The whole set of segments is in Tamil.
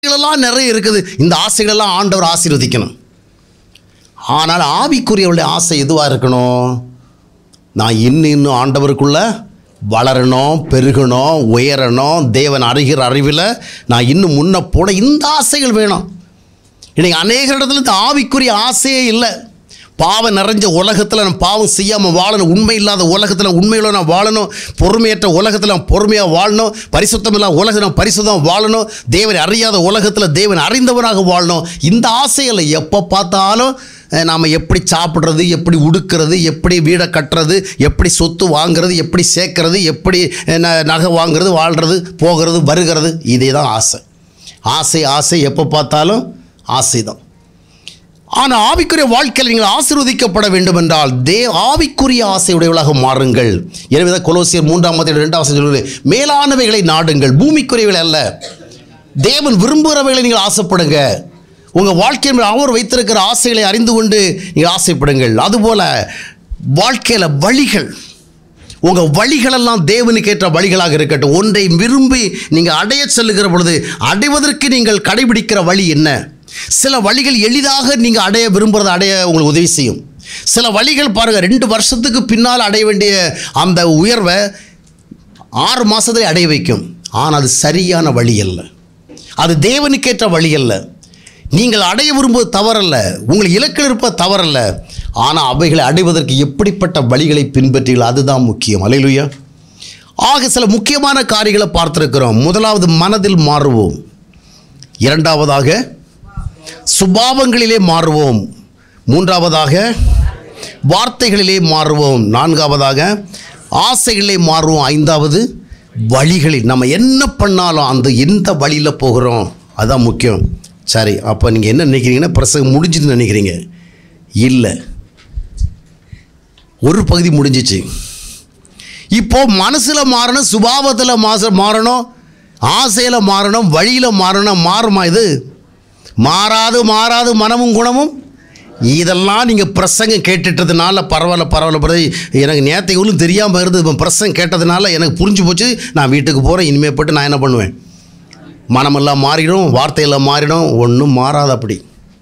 ஆசைகளெல்லாம் நிறைய இருக்குது இந்த ஆசைகளெல்லாம் ஆண்டவர் ஆசீர்வதிக்கணும் ஆனால் ஆவிக்குரியவளுடைய ஆசை எதுவாக இருக்கணும் நான் இன்னும் இன்னும் ஆண்டவருக்குள்ள வளரணும் பெருகணும் உயரணும் தேவன் அறிகிற அறிவில் நான் இன்னும் முன்ன போட இந்த ஆசைகள் வேணும் இன்னைக்கு அநேக இடத்துல இந்த ஆவிக்குரிய ஆசையே இல்லை பாவம் நிறைஞ்ச உலகத்தில் நான் பாவம் செய்யாமல் வாழணும் உண்மை இல்லாத உலகத்தில் உண்மையுள்ள நான் வாழணும் பொறுமையற்ற உலகத்தில் நான் பொறுமையாக வாழணும் பரிசுத்தம் இல்லாத உலகம் நான் பரிசுத்தம் வாழணும் தேவனை அறியாத உலகத்தில் தேவன் அறிந்தவனாக வாழணும் இந்த ஆசைகளை எப்போ பார்த்தாலும் நாம் எப்படி சாப்பிட்றது எப்படி உடுக்கிறது எப்படி வீடை கட்டுறது எப்படி சொத்து வாங்குறது எப்படி சேர்க்கறது எப்படி ந- நகை வாங்குறது வாழ்கிறது போகிறது வருகிறது இதே தான் ஆசை ஆசை ஆசை எப்போ பார்த்தாலும் ஆசை தான் ஆனால் ஆவிக்குரிய வாழ்க்கையில் நீங்கள் ஆசீர்வதிக்கப்பட வேண்டும் என்றால் தே ஆவிக்குரிய ஆசையுடையவளாக மாறுங்கள் எனவே தான் கொலோசியர் மூன்றாம் மத்திய ரெண்டாம் வசனம் சொல்லுது மேலானவைகளை நாடுங்கள் பூமிக்குரியவைகளை அல்ல தேவன் விரும்புகிறவைகளை நீங்கள் ஆசைப்படுங்க உங்கள் வாழ்க்கையில் மேல் அவர் வைத்திருக்கிற ஆசைகளை அறிந்து கொண்டு நீங்கள் ஆசைப்படுங்கள் அதுபோல் வாழ்க்கையில் வழிகள் உங்கள் வழிகளெல்லாம் தேவனுக்கு ஏற்ற வழிகளாக இருக்கட்டும் ஒன்றை விரும்பி நீங்கள் அடைய செல்லுகிற பொழுது அடைவதற்கு நீங்கள் கடைபிடிக்கிற வழி என்ன சில வழிகள் எளிதாக நீங்கள் அடைய விரும்புகிறத அடைய உங்களுக்கு உதவி செய்யும் சில வழிகள் பாருங்கள் ரெண்டு வருஷத்துக்கு பின்னால் அடைய வேண்டிய அந்த உயர்வை ஆறு மாதத்தில் அடைய வைக்கும் ஆனால் அது சரியான வழி அல்ல அது தேவனுக்கேற்ற வழி அல்ல நீங்கள் அடைய விரும்புவது தவறல்ல உங்கள் இலக்கில் இருப்பது தவறல்ல ஆனால் அவைகளை அடைவதற்கு எப்படிப்பட்ட வழிகளை பின்பற்றீர்கள் அதுதான் முக்கியம் அலையிலுயா ஆக சில முக்கியமான காரியங்களை பார்த்துருக்கிறோம் முதலாவது மனதில் மாறுவோம் இரண்டாவதாக சுபாவங்களிலே மாறுவோம் மூன்றாவதாக வார்த்தைகளிலே மாறுவோம் நான்காவதாக ஆசைகளிலே மாறுவோம் ஐந்தாவது வழிகளில் நம்ம என்ன பண்ணாலும் அந்த எந்த வழியில் போகிறோம் அதான் முக்கியம் சரி அப்போ நீங்கள் என்ன நினைக்கிறீங்கன்னா பிரசங்கம் முடிஞ்சுன்னு நினைக்கிறீங்க இல்லை ஒரு பகுதி முடிஞ்சிச்சு இப்போ மனசில் மாறணும் சுபாவத்தில் மாச மாறணும் ஆசையில் மாறணும் வழியில் மாறணும் மாறுமா இது மாறாது மாறாது மனமும் குணமும் இதெல்லாம் நீங்கள் பிரசங்கம் கேட்டுட்டதுனால பரவாயில்ல பரவாயில்ல பரவாயில்ல எனக்கு நேற்றைகளும் தெரியாமல் இருந்தது இப்போ பிரசங்கம் கேட்டதுனால எனக்கு புரிஞ்சு போச்சு நான் வீட்டுக்கு போகிறேன் இனிமேல் போட்டு நான் என்ன பண்ணுவேன் மனமெல்லாம் மாறிடும் வார்த்தையெல்லாம் மாறிடும் ஒன்றும் மாறாது அப்படி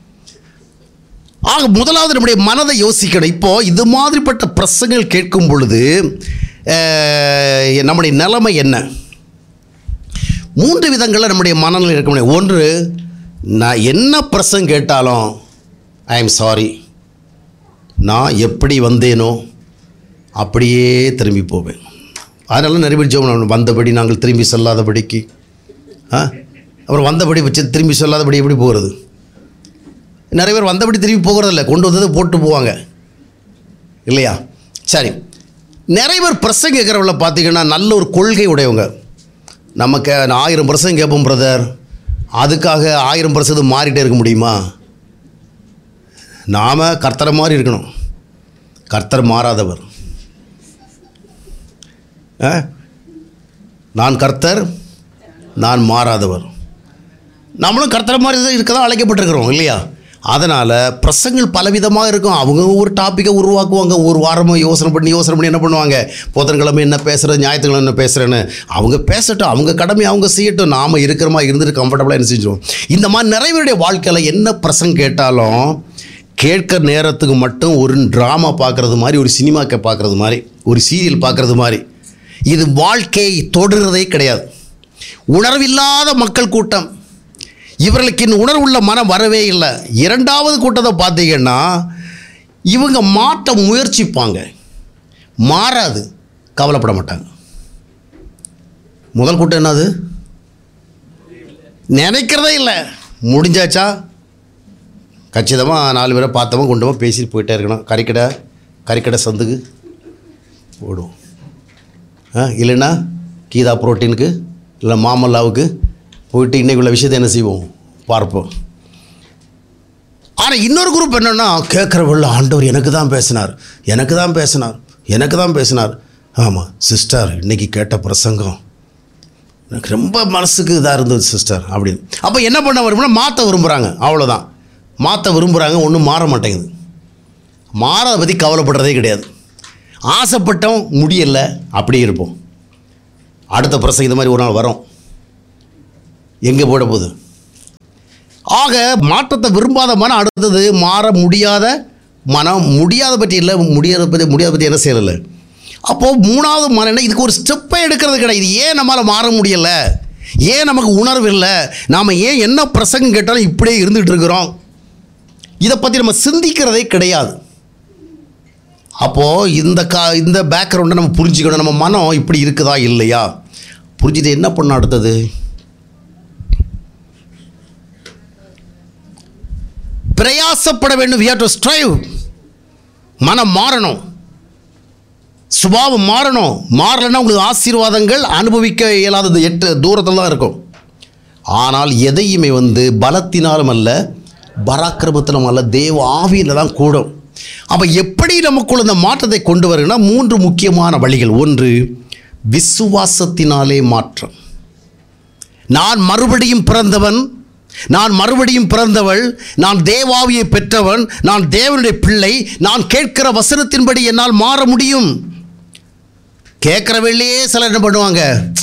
ஆக முதலாவது நம்முடைய மனதை யோசிக்கணும் இப்போ இது மாதிரிப்பட்ட பிரசங்கள் கேட்கும் பொழுது அஹ், நம்முடைய நிலைமை என்ன மூன்று விதங்களில் நம்முடைய மனநிலை இருக்க முடியும் ஒன்று நான் என்ன பிரசங்க கேட்டாலும் ஐ எம் சாரி நான் எப்படி வந்தேனோ அப்படியே திரும்பி போவேன் அதனால நிறைய பேர் ஜெபம் பண்ணணும். வந்தபடி நாங்கள் திரும்பி செல்லாதபடிக்கு ஆ அப்புறம் வந்தபடி வச்சு திரும்பி சொல்லாதபடி எப்படி போகிறது நிறைய பேர் வந்தபடி திரும்பி போகிறதில்ல கொண்டு வந்ததை போட்டு போவாங்க இல்லையா சரி நிறைய பேர் பிரசங்க கேட்குறவங்கள பார்த்தீங்கன்னா நல்ல ஒரு கொள்கை உடையவங்க நமக்கு ஆயிரம் பிரசங்க கேட்போம் பிரதர் அதுக்காக ஆயிரம் பர்சன்ட் மாறிட்டே இருக்க முடியுமா நாம் கர்த்தரை மாதிரி இருக்கணும் கர்த்தர் மாறாதவர் ஆ? நான் கர்த்தர் நான் மாறாதவர் நம்மளும் கர்த்தரை மாதிரி தான் இருக்க தான் அழைக்கப்பட்டிருக்கிறோம் இல்லையா அதனால் பிரசங்கள் பலவிதமாக இருக்கும் அவங்க ஒரு டாப்பிக்கை உருவாக்குவாங்க ஒரு வாரமாக யோசனை பண்ணி யோசனை பண்ணி என்ன பண்ணுவாங்க புதன்கிழமை என்ன பேசுகிறது ஞாயிற்றுக்கிழமை என்ன பேசுகிறேன்னு அவங்க பேசட்டும் அவங்க கடமை அவங்க செய்யட்டும் நாம் இருக்கிற மாதிரி இருந்துட்டு கம்ஃபர்டபுளாக என்ன செஞ்சிடும் இந்த மாதிரி நிறைய பேருடைய வாழ்க்கையில் என்ன பிரசங்க கேட்டாலும் கேட்குற நேரத்துக்கு மட்டும் ஒரு ட்ராமா பார்க்குறது மாதிரி ஒரு சினிமா பார்க்குறது மாதிரி ஒரு சீரியல் பார்க்குறது மாதிரி இது வாழ்க்கையை தொடுறதே கிடையாது உணர்வில்லாத மக்கள் கூட்டம் இவர்களுக்கு இன்னும் உணர்வுள்ள மனம் வரவே இல்லை இரண்டாவது கூட்டத்தை பார்த்தீங்கன்னா இவங்க மாற்ற முயற்சிப்பாங்க மாறாது கவலைப்பட மாட்டாங்க முதல் கூட்டம் என்னது நினைக்கிறதே இல்லை முடிஞ்சாச்சா கச்சிதமாக நாலு பேரை பார்த்தவன் கொண்டு போய் பேசிட்டு போயிட்டே இருக்கணும் கறிக்கடை கறிக்கடை சந்துக்கு ஓடுவோம் ஆ இல்லைன்னா கீதா புரோட்டீனுக்கு இல்லை மாமல்லாவுக்கு போயிட்டு இன்னைக்கு உள்ள விஷயத்தை என்ன செய்வோம் பார்ப்போம் ஆனால் இன்னொரு குரூப் என்னென்னா கேட்குறவள்ள ஆண்டவர் எனக்கு தான் பேசினார் எனக்கு தான் பேசினார் எனக்கு தான் பேசினார் ஆமாம் சிஸ்டர் இன்னைக்கு கேட்ட பிரசங்கம் எனக்கு ரொம்ப மனசுக்கு இதாக இருந்தது சிஸ்டர் அப்படின்னு அப்போ என்ன பண்ண விரும்புனா மாற்ற விரும்புகிறாங்க அவ்வளோதான் மாற்ற விரும்புகிறாங்க ஒன்றும் மாற மாட்டேங்குது மாறதை பற்றி கவலைப்படுறதே கிடையாது ஆசைப்பட்டோம் முடியலை அப்படியே இருப்போம் அடுத்த பிரசங்கம் இந்த மாதிரி ஒரு நாள் வரும் எங்கே போட போகுது ஆக மாற்றத்தை விரும்பாத மனம் அடுத்தது மாற முடியாத மனம் முடியாத பற்றி இல்லை முடியாத பற்றி முடியாத பற்றி என்ன செய்யலை அப்போது மூணாவது மனம் என்ன இதுக்கு ஒரு ஸ்டெப்பை எடுக்கிறது கிடையாது இது ஏன் நம்மளால் மாற முடியலை ஏன் நமக்கு உணர்வு இல்லை நாம் ஏன் என்ன பிரசங்கம் கேட்டாலும் இப்படியே இருந்துகிட்டு இருக்கிறோம் இதை பற்றி நம்ம சிந்திக்கிறதே கிடையாது அப்போது இந்த கா இந்த பேக்ரவுண்டை நம்ம புரிஞ்சுக்கணும் நம்ம மனம் இப்படி இருக்குதா இல்லையா புரிஞ்சுட்டு என்ன பண்ண அடுத்தது பிரயாசப்பட வேண்டும் we have to strive மனம் மாறணும் சுபாவம் மாறணும் மாறலைன்னா உங்களுக்கு ஆசீர்வாதங்கள் அனுபவிக்க இயலாதது எட்டு தூரத்தில் தான் இருக்கும் ஆனால் எதையுமே வந்து பலத்தினாலும் அல்ல பராக்கிரமத்திலும் அல்ல தேவ ஆவியில் தான் கூடும் அப்போ எப்படி நமக்குள்ள இந்த மாற்றத்தை கொண்டு வருங்கன்னா மூன்று முக்கியமான வழிகள் ஒன்று விசுவாசத்தினாலே மாற்றம் நான் மறுபடியும் பிறந்தவன் நான் மறுபடியும் பிறந்தவள் நான் தேவாவியை பெற்றவன் நான் தேவனுடைய பிள்ளை நான் கேட்கிற வசனத்தின்படி என்னால் மாற முடியும் கேட்குற வெள்ளையே சிலர் என்ன பண்ணுவாங்க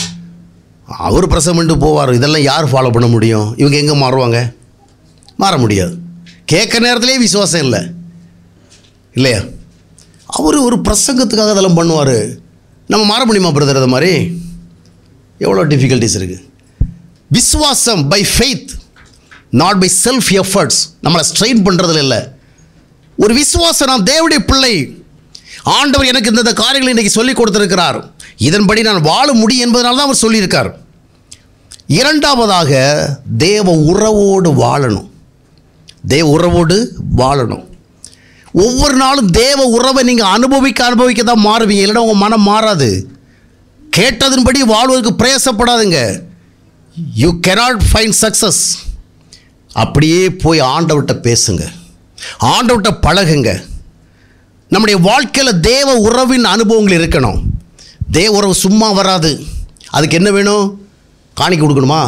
அவர் பிரசவம் பண்ணிட்டு போவார் இதெல்லாம் யார் ஃபாலோ பண்ண முடியும் இவங்க எங்கே மாறுவாங்க மாற முடியாது கேட்குற நேரத்திலே விசுவாசம் இல்லை இல்லையா அவர் ஒரு பிரசங்கத்துக்காக அதெல்லாம் பண்ணுவார் நம்ம மாற முடியுமா பிரதர் அது மாதிரி எவ்வளோ டிஃபிகல்ட்டிஸ் இருக்குது விசுவாசம் by faith not by self efforts நம்மளை ஸ்ட்ரெயின் பண்ணுறதுல இல்லை ஒரு விசுவாசம் நான் தேவனுடைய பிள்ளை ஆண்டவர் எனக்கு இந்த இந்த காரியங்களை இன்றைக்கி சொல்லி கொடுத்துருக்கிறார் இதன்படி நான் வாழ முடியும் என்பதனால தான் அவர் சொல்லியிருக்கார் இரண்டாவதாக தேவ உறவோடு வாழணும் தேவ உறவோடு வாழணும் ஒவ்வொரு நாளும் தேவ உறவை நீங்கள் அனுபவிக்க அனுபவிக்க தான் மாறுவீங்க இல்லைன்னா உங்கள் மனம் மாறாது கேட்டதன்படி வாழ்வதற்கு பிரயாசப்படாதுங்க யூ cannot ஃபைண்ட் சக்ஸஸ் அப்படியே போய் ஆண்டவர்கிட்ட பேசுங்க ஆண்டவர்கிட்ட பழகுங்க நம்முடைய வாழ்க்கையில் தேவ உறவின் அனுபவங்கள் இருக்கணும் தேவ உறவு சும்மா வராது அதுக்கு என்ன வேணும் காணிக்க கொடுக்கணுமா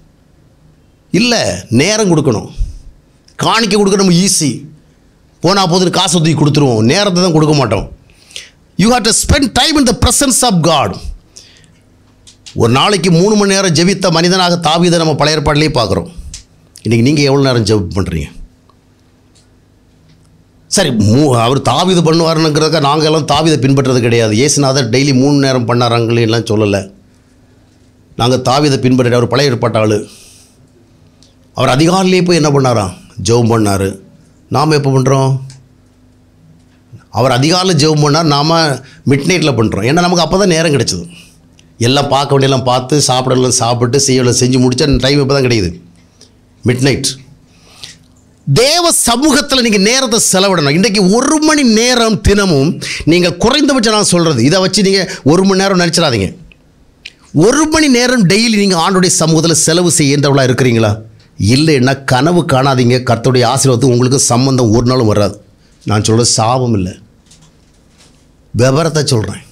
இல்லை நேரம் கொடுக்கணும் காணிக்க கொடுக்கணும் ஈஸி போனால் போது காசு தூக்கி கொடுத்துருவோம் நேரத்தை தான் கொடுக்க மாட்டோம் you have to spend time in the presence of God ஒரு நாளைக்கு மூணு மணி நேரம் ஜெபித்த மனிதனாக தாவீதை நம்ம பழைய ஏற்பாட்டிலே பார்க்குறோம் இன்றைக்கி நீங்கள் எவ்வளோ நேரம் ஜெபம் பண்ணுறீங்க சரி மூ அவர் தாவிது பண்ணுவாருங்கிறதுக்காக நாங்கள் எல்லாம் தாவிதை பின்பற்றுறது கிடையாது ஏசுநாதர் டெய்லி மூணு நேரம் பண்ணாராங்களே எல்லாம் சொல்லலை நாங்கள் தாவிதை பின்பற்ற அவர் பழைய ஏற்பாட்டு ஆளு அவர் அதிகாலையிலே போய் என்ன பண்ணாராம் ஜெபம் பண்ணார் நாம் எப்போ பண்ணுறோம் அவர் அதிகாலையில் ஜெபம் பண்ணார் நாம் மிட் நைட்டில் பண்ணுறோம் ஏன்னா நமக்கு அப்போ தான் நேரம் கிடைச்சது எல்லாம் பார்க்க வேண்டியெல்லாம் பார்த்து சாப்பிடலாம் சாப்பிட்டு செய்யலாம் செஞ்சு முடிச்சா டைம் இப்போ தான் கிடைக்குது மிட் நைட் தேவ சமூகத்தில் நீங்கள் நேரத்தை செலவிடணும் இன்றைக்கி ஒரு மணி நேரம் தினமும் நீங்கள் குறைந்தபட்சம் நான் சொல்கிறது இதை வச்சு நீங்கள் ஒரு மணி நேரம் நினச்சிடாதீங்க ஒரு மணி நேரம் டெய்லி நீங்கள் ஆண்டுடைய சமூகத்தில் செலவு செய்கின்றவளாக இருக்கிறீங்களா இல்லைன்னா கனவு காணாதீங்க கர்த்தருடைய ஆசீர்வாதத்துக்கு உங்களுக்கு சம்பந்தம் ஒரு நாளும் வராது நான் சொல்கிறது சாபம் இல்லை விவரத்தை சொல்கிறேன்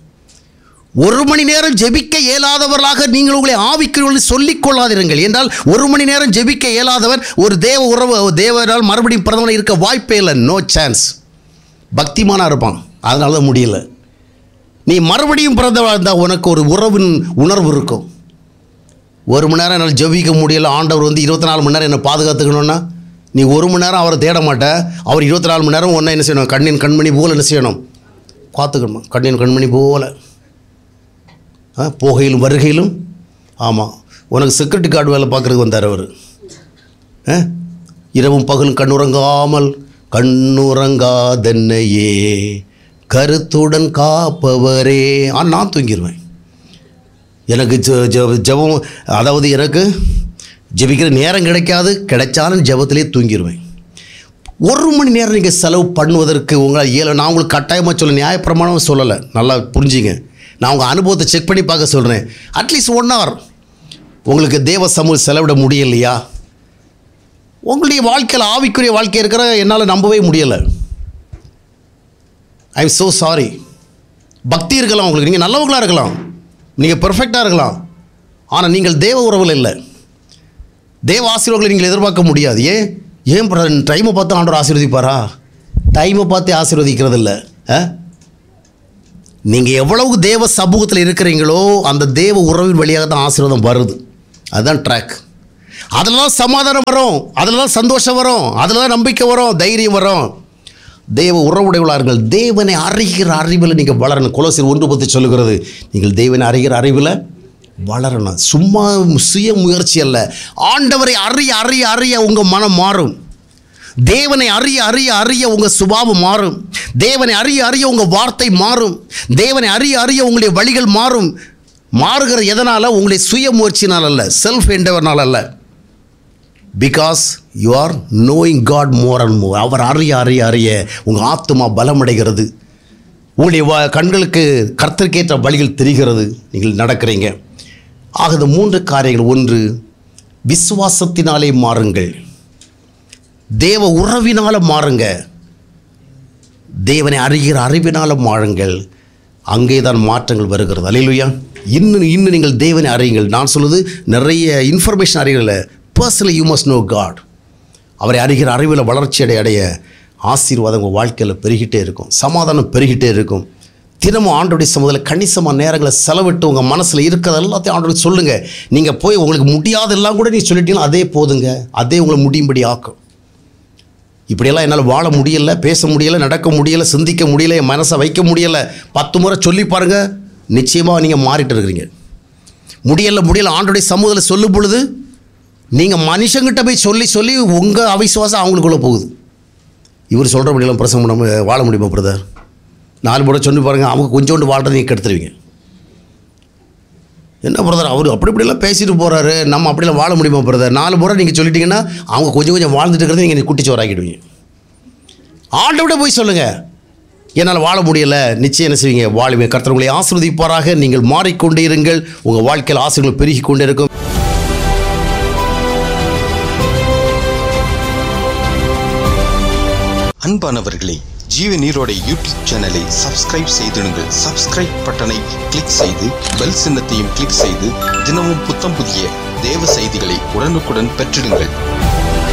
ஒரு மணி நேரம் ஜெபிக்க இயலாதவர்களாக நீங்கள் உங்களை ஆவிக்கிறவர்கள் சொல்லிக் கொள்ளாதிருங்கள் என்றால் ஒரு மணி நேரம் ஜெபிக்க இயலாதவர் ஒரு தேவ உறவு தேவனால் மறுபடியும் பிரதமர் இருக்க வாய்ப்பே இல்லை நோ சான்ஸ் பக்திமானாக இருப்பான் அதனால தான் முடியல நீ மறுபடியும் பிறந்தவா இருந்தால் உனக்கு ஒரு உறவின் உணர்வு இருக்கும் ஒரு மணி நேரம் என்னால் ஜெபிக்க முடியல ஆண்டவர் வந்து இருபத்தி நாலு மணி நேரம் என்னை பாதுகாத்துக்கணும்னா நீ ஒரு மணி நேரம் அவரை தேட மாட்ட அவர் இருபத்தி நாலு மணி நேரம் ஒன்றா என்ன செய்யணும் கண்ணின் கண்மணி போல் என்ன செய்யணும் பார்த்துக்கணும் கண்ணின் கண்மணி போல ஆ, போகையிலும் வருகையிலும் ஆமாம் உனக்கு செக்யூரிட்டி கார்டு வேலை பார்க்குறதுக்கு வந்தார் அவர் ஆ? இரவும் பகலும் கண்ணுறங்காமல் கண்ணுறங்காதென்னையே கருத்துடன் காப்பவரே ஆ நான் தூங்கிடுவேன் எனக்கு ஜெ- ஜெ- ஜெபம் அதாவது எனக்கு ஜெபிக்கிற நேரம் கிடைக்காது கிடைச்சாலும் ஜெபத்திலே தூங்கிடுவேன் ஒரு மணி நேரம் நீங்கள் செலவு பண்ணுவதற்கு உங்களால் இயல நான் உங்களுக்கு கட்டாயமாக சொல்ல நியாயப்பிரமாணம் சொல்லலை நல்லா புரிஞ்சுங்க நான் உங்கள் அனுபவத்தை செக் பண்ணி பார்க்க சொல்கிறேன் அட்லீஸ்ட் ஒன் ஹவர் உங்களுக்கு தேவ சமூகம் செலவிட முடியலையா உங்களுடைய வாழ்க்கையில் ஆவிக்குரிய வாழ்க்கை இருக்கிற என்னால் நம்பவே முடியலை ஐ எம் ஸோ சாரி பக்தி இருக்கலாம் உங்களுக்கு நீங்கள் நல்லவங்களாக இருக்கலாம் நீங்கள் பெர்ஃபெக்டாக இருக்கலாம் ஆனால் நீங்கள் தேவ உறவில் இல்லை தேவ ஆசீர்வாதங்களை நீங்கள் எதிர்பார்க்க முடியாது ஏன் ஏன் டைமை பார்த்து ஆண்டவர் ஆசீர்வதிப்பாரா டைமை பார்த்து ஆசீர்வதிக்கிறது இல்லை ஆ நீங்கள் எவ்வளவு தேவ சமூகத்தில் இருக்கிறீங்களோ அந்த தேவ உறவின் வழியாக தான் ஆசீர்வாதம் வருது அதுதான் ட்ராக் அதில் தான் சமாதானம் வரும் அதில் தான் சந்தோஷம் வரும் அதில் தான் நம்பிக்கை வரும் தைரியம் வரும் தேவ உறவுடையவளார்கள் தேவனை அறிகிற அறிவில் நீங்கள் வளரணும் குலசில் ஒன்று பற்றி சொல்லுகிறது நீங்கள் தேவனை அறிகிற அறிவில் வளரணும் சும்மா சுய முயற்சி அல்ல ஆண்டவரை அறிய அறிய அறிய உங்கள் மனம் மாறும் தேவனை அறிய அறிய அறிய உங்கள் சுபாவம் மாறும் தேவனை அறிய அறிய உங்கள் வார்த்தை மாறும் தேவனை அறிய அறிய உங்களுடைய வழிகள் மாறும் மாறுகிற எதனால் உங்களுடைய சுய முயற்சினால் அல்ல செல்ஃப் எண்டவர்னால் அல்ல because you are knowing God more and more அவர் அறிய அறிய அறிய உங்கள் ஆத்மா பலமடைகிறது உங்களுடைய வ- கண்களுக்கு கர்த்தருக்கேற்ற வழிகள் தெரிகிறது நீங்கள் நடக்கிறீங்க ஆக இந்த மூன்று காரியங்கள் ஒன்று விசுவாசத்தினாலே மாறுங்கள் தேவ உறவினால் மாறுங்க தேவனை அறிகிற அறிவினால் மாறுங்கள் அங்கே தான் மாற்றங்கள் வருகிறது அலையிலுயா இன்னும் இன்னும் நீங்கள் தேவனை அறியுங்கள் நான் சொல்லுது நிறைய இன்ஃபர்மேஷன் அறியல personally you must know God அவரை அறிகிற அறிவில் வளர்ச்சி அடைய அடைய ஆசீர்வாதம் உங்கள் வாழ்க்கையில் பெருகிட்டே இருக்கும் சமாதானம் பெருகிட்டே இருக்கும் தினமும் ஆண்டோடைய சமூகத்தில் கணிசமான நேரங்களை செலவிட்டு உங்கள் மனசில் இருக்கிறது எல்லாத்தையும் ஆண்டோட சொல்லுங்கள் நீங்கள் போய் உங்களுக்கு முடியாதெல்லாம் கூட நீ சொல்லிட்டீங்கன்னா அதே போதுங்க அதே உங்களை முடியும்படி ஆக்கும் இப்படியெல்லாம் என்னால் வாழ முடியல பேச முடியல நடக்க முடியல சிந்திக்க முடியல என் மனசை வைக்க முடியல பத்து முறை சொல்லி பாருங்க நிச்சயமாக நீங்கள் மாறிட்டு இருக்கிறீங்க முடியல முடியல ஆண்டோடைய சமூகத்தில் சொல்லும் பொழுது நீங்கள் மனுஷங்கிட்ட போய் சொல்லி சொல்லி உங்கள் அவிசுவாசம் அவங்களுக்குள்ளே போகுது இவர் சொல்கிற முடியலாம் பிரசங்கம் நம்ம வாழ முடியுமா பிரதர் நாலு முறை சொல்லி பாருங்கள் அவங்க கொஞ்சோண்டு வாழ்றதை நீங்கள் கெடுத்துருவீங்க என்ன பிரதர் அவர் அப்படி இப்படிலாம் பேசிட்டு போகிறாரு நம்ம அப்படிலாம் வாழ முடியுமா பிரதர் நாலு முறை நீங்கள் சொல்லிட்டீங்கன்னா அவங்க கொஞ்சம் கொஞ்சம் வாழ்ந்துட்டு இருக்கிறத நீங்கள் குட்டிச்சோறாக்கிடுவீங்க ஆண்டவிட போய் சொல்லுங்கள் என்னால் வாழ முடியல நிச்சயம் என்ன செய்வீங்க வாழ்வீங்க கர்த்தர் உங்களை ஆசீர்வதிப்பாராக நீங்கள் மாறிக்கொண்டே இருங்கள் உங்கள் வாழ்க்கையில் ஆசைகள் பெருகி கொண்டே இருக்கும் அன்பானவர்களே ஜீவ நீரோட யூடியூப் சேனலை சப்ஸ்கிரைப் செய்திடுங்கள் சப்ஸ்கிரைப் பட்டனை கிளிக் செய்து பெல் சின்னத்தையும் கிளிக் செய்து தினமும் புத்தம் புதிய தேவ செய்திகளை உடனுக்குடன் பெற்றிடுங்கள்